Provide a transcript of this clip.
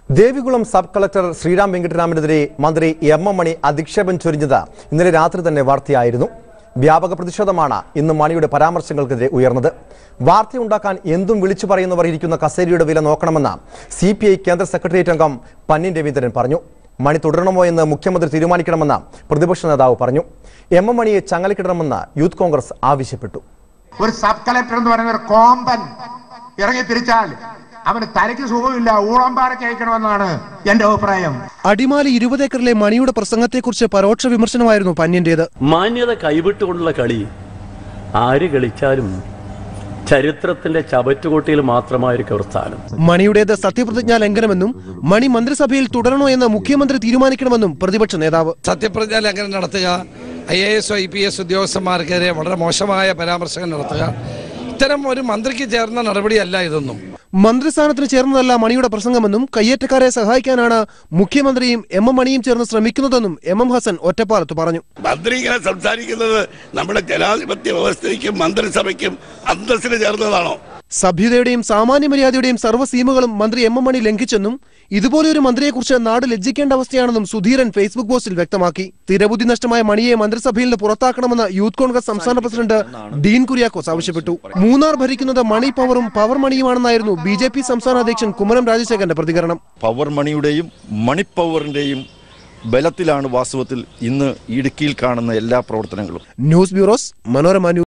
Devikulam sub collector Sreeram വെങ്കിട്ടരാമനെതിരെ മന്ത്രി M M മണി അധിക്ഷേപം ചൊരിഞ്ഞത് ഇന്നലെ രാത്രി തന്നെ വാർത്തയായിരുന്നു വ്യാപക പ്രതിഷേധമാണ് ഇന്ന് മണിയുടെ പരാമർശങ്ങൾക്കെതിരെ ഉയർന്നത് വാർത്തയുണ്ടാക്കാൻ എന്തും വിളിച്ചു പറയുന്നവർ ഇരിക്കുന്ന കസേരയുടെ വില നോക്കണമെന്ന് സി പി ഐ കേന്ദ്ര സെക്രട്ടേറിയറ്റ് അംഗം പന്നിൻ രവീന്ദ്രൻ പറഞ്ഞു മണി തുടരണമോ എന്ന് മുഖ്യമന്ത്രി തീരുമാനിക്കണമെന്ന് പ്രതിപക്ഷ നേതാവ് പറഞ്ഞു എം എം മണിയെ ചങ്ങലക്കിടണമെന്ന് യൂത്ത് കോൺഗ്രസ് ആവശ്യപ്പെട്ടു ഒരു സബ് കളക്ടർ എന്ന് പറയുന്ന ഒരു കോമ്പൻ ഇറങ്ങി തിരിച്ചാൽ അവന് തലയ്ക്ക് സുഖമില്ല ഊളംപാറയ്ക്ക് അയക്കണമെന്നാണ് എന്റെ അഭിപ്രായം അടിമാലി ഇരുപത് ഏക്കറിലെ മണിയുടെ പ്രസംഗത്തെക്കുറിച്ച് പരോക്ഷ വിമർശനമായിരുന്നു പന്യന്റേത് മാന്യത കൈവിട്ടുകൊണ്ടുള്ള കളി ആര് കളിച്ചാലും ചരിത്രത്തിന്റെ ചവറ്റുകൊട്ടിയിൽ മാത്രമായിരിക്കും അവർ സ്ഥാനം മണിയുടേത് സത്യപ്രതിജ്ഞാ ലംഘനമെന്നും മണി മന്ത്രിസഭയിൽ തുടരണോ എന്ന് മുഖ്യമന്ത്രി തീരുമാനിക്കണമെന്നും പ്രതിപക്ഷ നേതാവ് സത്യപ്രതിജ്ഞ ലംഘനം നടത്തുക I A S I P S ഉദ്യോഗസ്ഥന്മാർക്കെതിരെ വളരെ മോശമായ പരാമർശങ്ങൾ നടത്തുക ഇത്തരം ഒരു മന്ത്രിക്ക് ചേർന്ന നടപടിയല്ല ഇതൊന്നും മന്ത്രിസ്ഥാനത്തിന് ചേർന്നതല്ല മണിയുടെ പ്രസംഗമെന്നും കയ്യേറ്റക്കാരെ സഹായിക്കാനാണ് മുഖ്യമന്ത്രിയും എം എം മണിയും ചേർന്ന് ശ്രമിക്കുന്നതെന്നും എം എം ഹസൻ ഒറ്റപ്പാലത്ത് പറഞ്ഞു മന്ത്രി ഇങ്ങനെ സംസാരിക്കുന്നത് നമ്മുടെ ജനാധിപത്യ വ്യവസ്ഥയ്ക്കും മന്ത്രിസഭയ്ക്കും അന്തസ്സിന് ചേർന്നതാണോ സഭ്യതയുടെയും സാമാന്യ മര്യാദയുടെയും സർവ്വ സീമകളും മന്ത്രി എം എം മണി ലംഘിച്ചെന്നും ഇതുപോലെ ഒരു മന്ത്രിയെക്കുറിച്ച് നാട് ലജ്ജിക്കേണ്ട അവസ്ഥയാണെന്നും സുധീരൻ ഫേസ്ബുക്ക് പോസ്റ്റിൽ വ്യക്തമാക്കി സ്ഥിരബുദ്ധി നഷ്ടമായ മണിയെ മന്ത്രിസഭയിൽ നിന്ന് പുറത്താക്കണമെന്ന് യൂത്ത് കോൺഗ്രസ് സംസ്ഥാന പ്രസിഡന്റ് ഡീൻ കുര്യാക്കോസ് ആവശ്യപ്പെട്ടു മൂന്നാർ ഭരിക്കുന്നത് മണി പവറും പവർ മണിയുമാണെന്നായിരുന്നു ബി ജെ പി സംസ്ഥാന അധ്യക്ഷൻ കുമ്മനം രാജശേഖരന്റെ പ്രതികരണം പവർ മണിയുടെയും മണിപ്പവറിന്റെയും ബലത്തിലാണ് വാസ്തവത്തിൽ ഇന്ന് ഇടുക്കിയിൽ കാണുന്ന എല്ലാ പ്രവർത്തനങ്ങളും ന്യൂസ് ബ്യൂറോസ് മനോരമ ന്യൂസ്